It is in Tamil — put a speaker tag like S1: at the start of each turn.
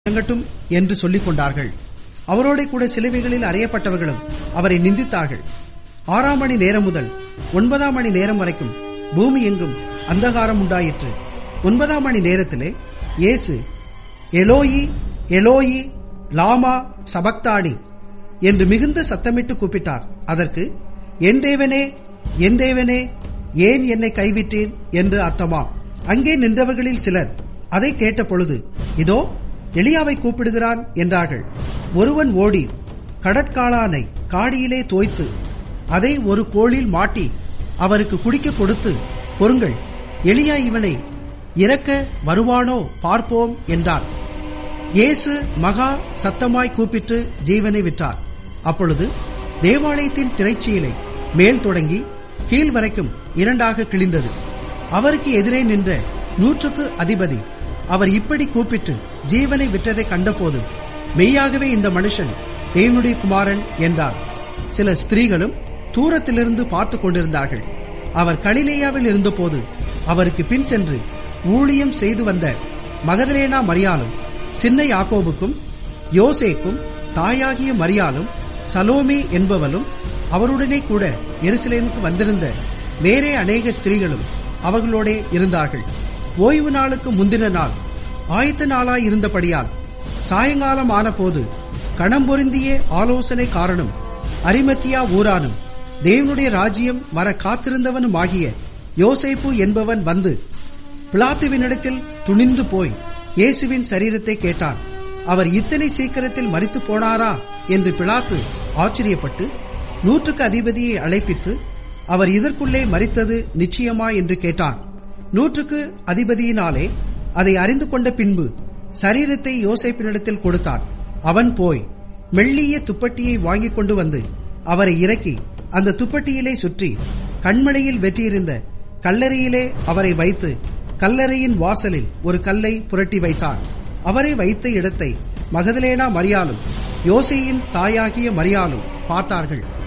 S1: இறங்கட்டும் என்று சொல்லிக் கொண்டார்கள் அவரோட கூட சிலுவைகளில் அறையப்பட்டவர்களும் அவரை நிந்தித்தார்கள் ஆறாம் மணி நேரம் முதல் ஒன்பதாம் மணி நேரம் வரைக்கும் பூமி எங்கும் அந்தகாரம் உண்டாயிற்று ஒன்பதாம் மணி நேரத்திலே இயேசு எலோயி எலோயி லாமா சபக்தானி என்று மிகுந்த சத்தமிட்டு கூப்பிட்டார் அதற்கு என் தேவனே என் தேவனே ஏன் என்னை கைவிட்டேன் என்று அர்த்தமாம் அங்கே நின்றவர்களில் சிலர் அதை கேட்ட பொழுது இதோ எலியாவை கூப்பிடுகிறான் என்றார்கள் ஒருவன் ஓடி கடற்காளானை காடியிலே தோய்த்து அதை ஒரு கோளில் மாட்டி அவருக்கு குடிக்க கொடுத்து பொறுங்கள் எலியா இவனை இறக்க வருவானோ பார்ப்போம் என்றான் இயேசு மகா சத்தமாய் கூப்பிட்டு ஜீவனை விட்டார் அப்பொழுது தேவாலயத்தின் திரைச்சீலை மேல் தொடங்கி கீழ் வரைக்கும் இரண்டாக கிழிந்தது அவருக்கு எதிரே நின்ற நூற்றுக்கு அதிபதி அவர் இப்படி கூப்பிட்டு ஜீவனை விட்டதை கண்டபோது மெய்யாகவே இந்த மனுஷன் தேவனுடைய குமாரன் என்றார் சில ஸ்திரீகளும் தூரத்திலிருந்து பார்த்து கொண்டிருந்தார்கள் அவர் கலிலேயாவில் இருந்தபோது அவருக்கு பின் சென்று ஊழியம் செய்து வந்த மகதலேனா மரியாலும் சின்ன யாக்கோபுக்கும் யோசேக்கும் தாயாகிய மரியாலும் சலோமி என்பவளும் அவருடனே கூட எருசலேமுக்கு வந்திருந்த வேறே அநேக ஸ்திரீகளும் அவர்களோடே இருந்தார்கள் ஓய்வு நாளுக்கு முந்தின நாள் ஆயத்த நாளாய் இருந்தபடியால் சாயங்காலம் ஆனபோது கணம்பொருந்திய ஆலோசனை காரணம் அரிமத்தியா ஊரானும் தேவனுடைய ராஜ்யம் வர காத்திருந்தவனுமாகிய யோசேப்பு என்பவன் வந்து பிளாத்துவினிடத்தில் துணிந்து போய் இயேசுவின் சரீரத்தை கேட்டான் அவர் இத்தனை சீக்கிரத்தில் மறித்து போனாரா என்று பிளாத்து ஆச்சரியப்பட்டு நூற்றுக்கு அதிபதியை அழைப்பித்து அவர் இதற்குள்ளே மறித்தது நிச்சயமா என்று கேட்டான் நூற்றுக்கு அதிபதியினாலே அதை அறிந்து கொண்ட பின்பு சரீரத்தை யோசேப்பினிடத்தில் கொடுத்தார் அவன் போய் மெல்லிய துப்பட்டியை வாங்கிக் கொண்டு வந்து அவரை இறக்கி அந்த துப்பட்டியிலே சுற்றி கண்மலையில் வெட்டியிருந்த கல்லறையிலே அவரை வைத்து கல்லறையின் வாசலில் ஒரு கல்லை புரட்டி வைத்தார் அவரை வைத்த இடத்தை மகதலேனா மரியாலும் யோசையின் தாயாகிய மரியாலும் பார்த்தார்கள்